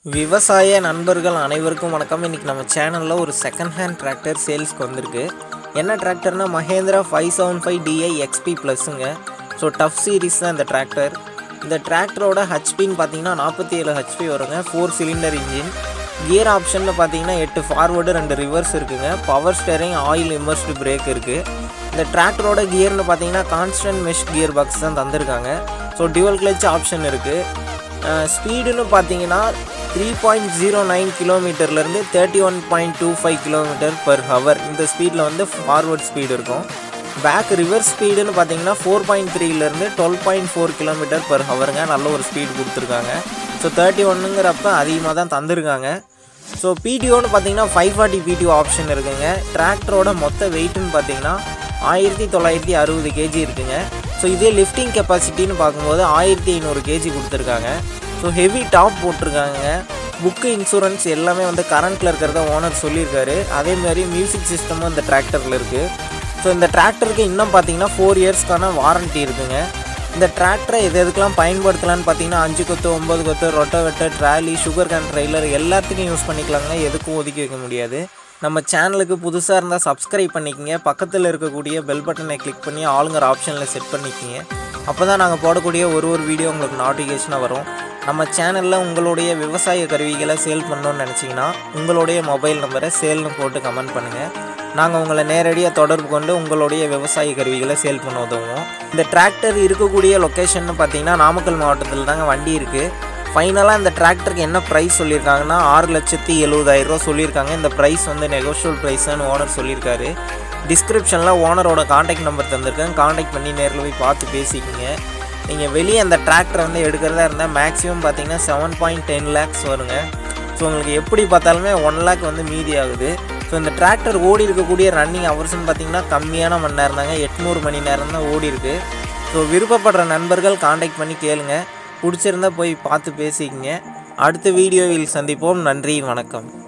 விவசாய நண்பர்கள் அனைவருக்கும் வணக்கம் இன்றைக்கி நம்ம சேனலில் ஒரு செகண்ட் ஹேண்ட் டிராக்டர் சேல்ஸ்க்கு வந்திருக்கு என்ன டிராக்டர்னா Mahindra five seven five DI XP ப்ளஸ்ஸுங்க ஸோ டஃப் சீரிஸ் தான் இந்த டிராக்டர் இந்த டிராக்டரோட ஹெச்பின்னு பார்த்தீங்கன்னா நாற்பத்தி ஏழு ஹெச்பி வருங்க ஃபோர் சிலிண்டர் இன்ஜின் கியர் ஆப்ஷனில் பார்த்தீங்கன்னா எட்டு ஃபார்வர்டு ரெண்டு ரிவர்ஸ் இருக்குங்க power steering oil immersed brake இருக்குது இந்த டிராக்டரோட கியர்னு பார்த்தீங்கன்னா கான்ஸ்டன்ட் மெஷ் கியர் பாக்ஸ் தான் தந்திருக்காங்க ஸோ டியூவல் கிளச் ஆப்ஷன் இருக்குது ஸ்பீடுன்னு பார்த்தீங்கன்னா த்ரீ பாயிண்ட் ஜீரோ நைன் கிலோமீட்டர்லேருந்து thirty one point two five kilometre per hour இந்த ஸ்பீடில் வந்து ஃபார்வர்ட் ஸ்பீடு இருக்கும் பேக் ரிவர்ஸ் ஸ்பீடுன்னு பார்த்தீங்கன்னா ஃபோர் பாயிண்ட் த்ரீலேருந்து twelve point four kilometre per ஹவருங்க நல்ல ஒரு ஸ்பீடு கொடுத்துருக்காங்க ஸோ தேர்ட்டி ஒன்னுங்கிறப்ப அதிகமாக தான் தந்திருக்காங்க ஸோ பிடிஓன்னு பார்த்தீங்கன்னா ஃபைவ் ஃபார்ட்டி பிடிஓ ஆப்ஷன் இருக்குங்க டிராக்டரோட மொத்த வெயிட்டுன்னு பார்த்தீங்கன்னா ஆயிரத்தி தொள்ளாயிரத்தி அறுபது கேஜி இருக்குங்க ஸோ இதே லிஃப்டிங் கெப்பாசிட்டின்னு பார்க்கும்போது ஆயிரத்தி ஐநூறு கேஜி கொடுத்துருக்காங்க ஸோ ஹெவி டாப் போட்டிருக்காங்க புக்கு இன்சூரன்ஸ் எல்லாமே வந்து கரண்ட்டில் இருக்கிறத ஓனர் சொல்லியிருக்காரு அதே மாதிரி மியூசிக் சிஸ்டமும் இந்த டிராக்டரில் இருக்குது ஸோ இந்த டிராக்டருக்கு இன்னும் பார்த்தீங்கன்னா ஃபோர் இயர்ஸ்க்கான வாரண்ட்டி இருக்குங்க இந்த டிராக்டரை எது எதுக்கெல்லாம் பயன்படுத்தலாம்னு பார்த்தீங்கன்னா அஞ்சு கொத்து ஒம்பது கொத்து rotavator trolley sugar cane trailer எல்லாத்துக்கும் யூஸ் பண்ணிக்கலாங்க எதுக்கும் ஒதுக்கி வைக்க முடியாது நம்ம சேனலுக்கு புதுசாக இருந்தால் சப்ஸ்கிரைப் பண்ணிக்கங்க பக்கத்தில் இருக்கக்கூடிய பெல் பட்டனை கிளிக் பண்ணி ஆளுங்கிற ஆப்ஷனில் செட் பண்ணிக்கங்க அப்போ தான் நாங்கள் போடக்கூடிய ஒரு ஒரு வீடியோ உங்களுக்கு நோட்டிஃபிகேஷனாக வரும் நம்ம சேனலில் உங்களுடைய விவசாய கருவிகளை சேல் பண்ணணும்னு நினச்சிங்கன்னா உங்களுடைய மொபைல் நம்பரை சேல்னு போட்டு கமெண்ட் பண்ணுங்கள் நாங்கள் உங்களை நேரடியாக தொடர்பு கொண்டு உங்களுடைய விவசாய கருவிகளை சேல் பண்ண உதவுவோம் இந்த டிராக்டர் இருக்கக்கூடிய லொக்கேஷன் பார்த்தீங்கன்னா நாமக்கல் மாவட்டத்தில் தாங்க வண்டி இருக்குது ஃபைனலாக இந்த டிராக்டருக்கு என்ன ப்ரைஸ் சொல்லியிருக்காங்கன்னா ஆறு லட்சத்தி எழுபதாயிரம் ரூபா சொல்லியிருக்காங்க இந்த ப்ரைஸ் வந்து நெகோஷியல் ப்ரைஸ்னு ஓனர் சொல்லியிருக்காரு டிஸ்கிரிப்ஷனில் ஓனரோட காண்டாக்ட் நம்பர் தந்திருக்கேன் காண்டாக்ட் பண்ணி நேரில் போய் பார்த்து பேசிக்கிங்க நீங்கள் வெளியே அந்த டிராக்டரை வந்து எடுக்கிறதா இருந்தால் மேக்ஸிமம் பார்த்தீங்கன்னா செவன் பாயிண்ட் டென் லேக்ஸ் வருங்க ஸோ உங்களுக்கு எப்படி பார்த்தாலுமே ஒன் லேக் வந்து மீதி ஆகுது ஸோ இந்த டிராக்டர் ஓடி இருக்கக்கூடிய ரன்னிங் ஹவர்ஸ்னு பார்த்தீங்கன்னா கம்மியான மணி நேரம் தாங்க எட்நூறு மணி நேரம் தான் ஓடி இருக்கு ஸோ விருப்பப்படுற நண்பர்கள் காண்டாக்ட் பண்ணி கேளுங்க பிடிச்சிருந்தா போய் பார்த்து பேசிக்கங்க அடுத்த வீடியோவில் சந்திப்போம் நன்றி வணக்கம்